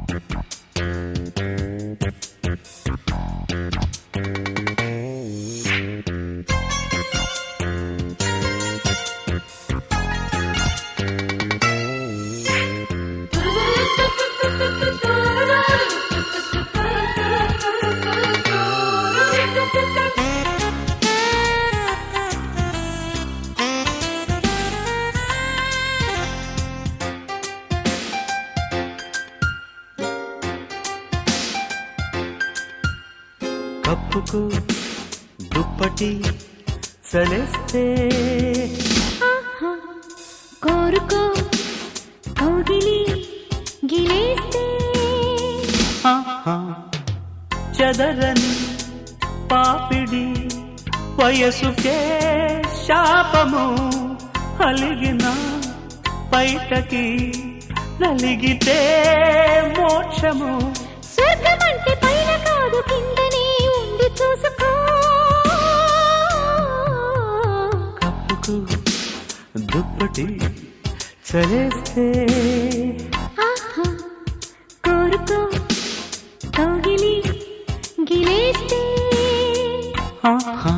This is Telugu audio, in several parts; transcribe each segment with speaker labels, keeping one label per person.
Speaker 1: కప్పుకు దుప్పటి చలేస్తే
Speaker 2: ఆహా, కోరుకో కౌగిలి గిలేస్తే
Speaker 1: ఆహా, చెదరని పాపిడి వయసుకే శాపము అలిగిన బయటకి నలిగితే మోక్షము
Speaker 2: స్వర్గం అంటే పైన కాదు కిందనే ఉండి చూసుకో
Speaker 1: కప్పుకు దుప్పటి చలేస్తే
Speaker 2: ఆహా, కోరుకో కౌగిలి గిలేస్తే
Speaker 1: ఆహా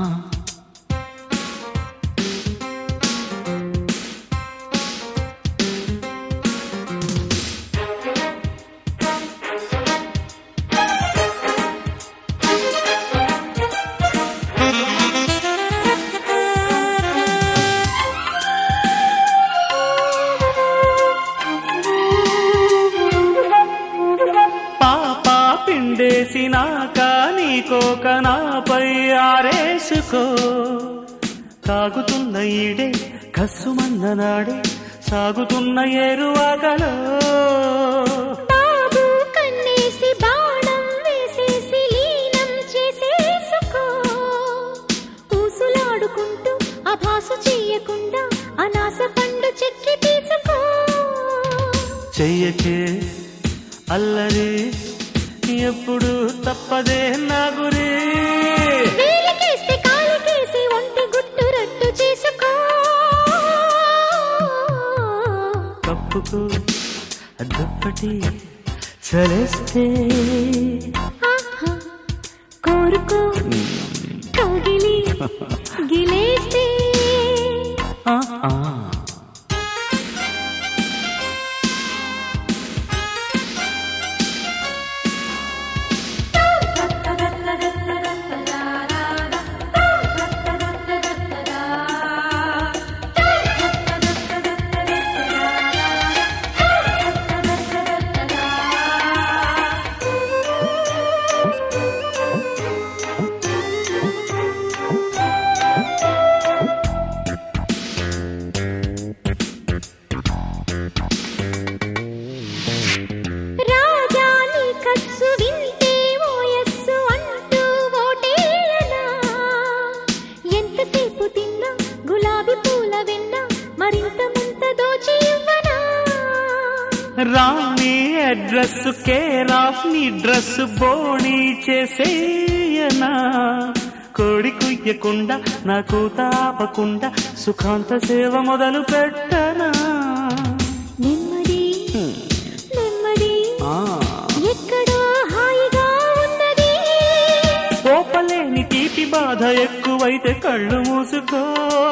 Speaker 1: పాప పిండేసినాక నీకోక నాపై ఆరేసుకో తాగుతున్న ఈడే కస్సుమన్న నాడే సాగుతున్న ఏరువాగలో
Speaker 2: బాబు కన్నేసి బాణం వేసేసి లీనం చేసేసుకో ఊసులాడుకుంటూ అభాసు చెయ్యకుండా అనాస పండు చెక్కి తీసుకో
Speaker 1: చెయ్యకే అల్లరి ఎప్పుడు తప్పదే నా గురి
Speaker 2: వేలికేస్తే కాలికేసి ఒంటి గుట్టు రట్టు చేసుకో
Speaker 1: కప్పుకు దుప్పటి చలేస్తే
Speaker 2: ఆహా, కోరుకో కౌగిలి గిలేస్తే
Speaker 1: ఆ ఆ
Speaker 2: రాజా నీ కచ్చు వింటే ఓయస్సు అంటూ ఓటేయనా ఎంతసేపు తిన్నా గులాబీ పూల వెన్న మరింత ముంత దోచి ఇవ్వనా
Speaker 1: రాణి అడ్రస్ కేర్ ఆఫ్ నీ డ్రెస్ బోణి చేసేయనా కోడి కుయ్యకుండా నాకు తాపకుండా సుఖాంత సేవ మొదలు పెట్టనా
Speaker 2: నెమ్మది నెమ్మది
Speaker 1: ఆ,
Speaker 2: ఎక్కడో హాయిగా ఉన్నది
Speaker 1: పోపలేని తీపి బాధ ఎక్కువైతే కళ్ళు మూసుకో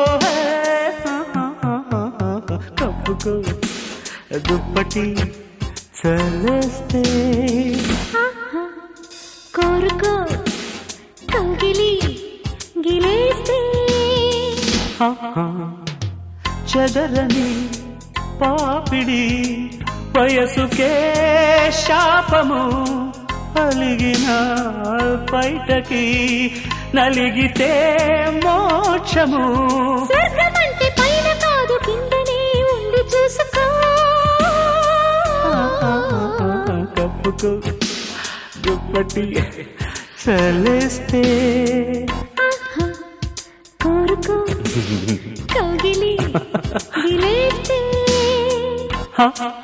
Speaker 1: కప్పుకో దుప్పటి చలేస్తే
Speaker 2: ఆహా, కోరుకో కౌగిలి గిలేస్తే
Speaker 1: ఆహా, చెదరని పాపిడి వయసుకే శాపము అలిగిన బయటకి నలిగితే మోక్షము
Speaker 2: స్వర్గమంటే పైన కాదు కిందనే ఉండి చూసుకో
Speaker 1: కప్పుకు దుప్పటి చలేస్తే
Speaker 2: ఆహా, కోరుకో కౌగిలి గిలేస్తే
Speaker 1: హ